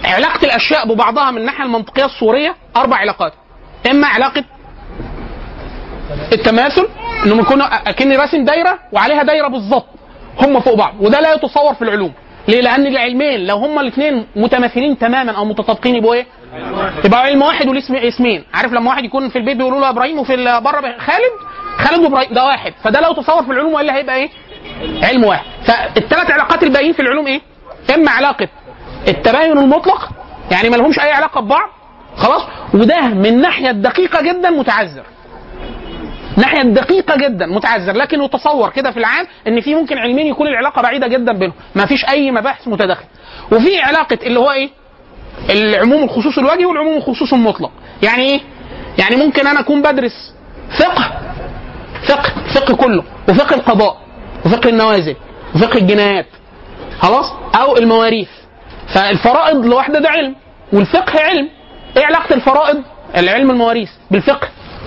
علاقه الاشياء ببعضها من الناحيه المنطقيه الصوريه اربع علاقات اما علاقه التماثل انهم يكونوا اكني راسم دايره وعليها دايره بالظبط هم فوق بعض وده لا يتصور في العلوم ليه؟ لان العلمين لو هما الاثنين متماثلين تماما او متطابقين يبقوا ايه؟ يبقى علم واحد وليه اسم- اسمين عارف لما واحد يكون في البيت بيقولوا له ابراهيم وفي ال- بره خالد خالد وابراهيم ده واحد فده لو تصور في العلوم والا هيبقى ايه؟ علم واحد فالثلاث علاقات الباقيين في العلوم ايه؟ اما علاقه التباين المطلق يعني ما لهمش اي علاقه ببعض خلاص وده من الناحيه الدقيقه جدا متعذر ناحيه دقيقه جدا متعذر لكن يتصور كده في العام ان في ممكن علمين يكون العلاقه بعيده جدا بينهم ما فيش اي مباحث متداخله وفي علاقه اللي هو ايه العموم الخصوص الوجهي والعموم الخصوص المطلق يعني ايه يعني ممكن انا اكون بدرس فقه فقه فقه كله وفقه القضاء وفقه النوازل وفقه الجنايات خلاص او المواريث فالفرائض لوحده ده علم والفقه علم ايه علاقه الفرائض العلم المواريث بالفقه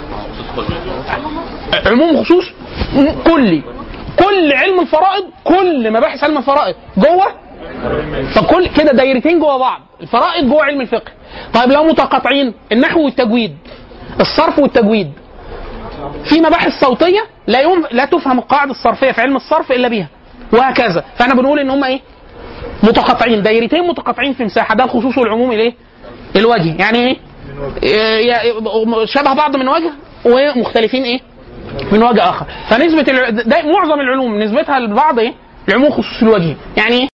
عموم خصوص م- كلي كل علم الفرائض كل مباحث علم الفرائض جوه فكل كده دايرتين جوه بعض الفرائض جوه علم الفقه طيب لو متقاطعين النحو والتجويد الصرف والتجويد في مباحث صوتيه لا يم... لا تفهم القاعده الصرفيه في علم الصرف الا بها وهكذا فاحنا بنقول ان هم ايه متقاطعين دايرتين متقاطعين في مساحه ده الخصوص والعموم الايه الوجه يعني ايه إيه، شبه بعض من وجه ومختلفين ايه من وجه اخر فنسبه الع... ده معظم العلوم نسبتها لبعض ايه العموم خصوص الوجه يعني ايه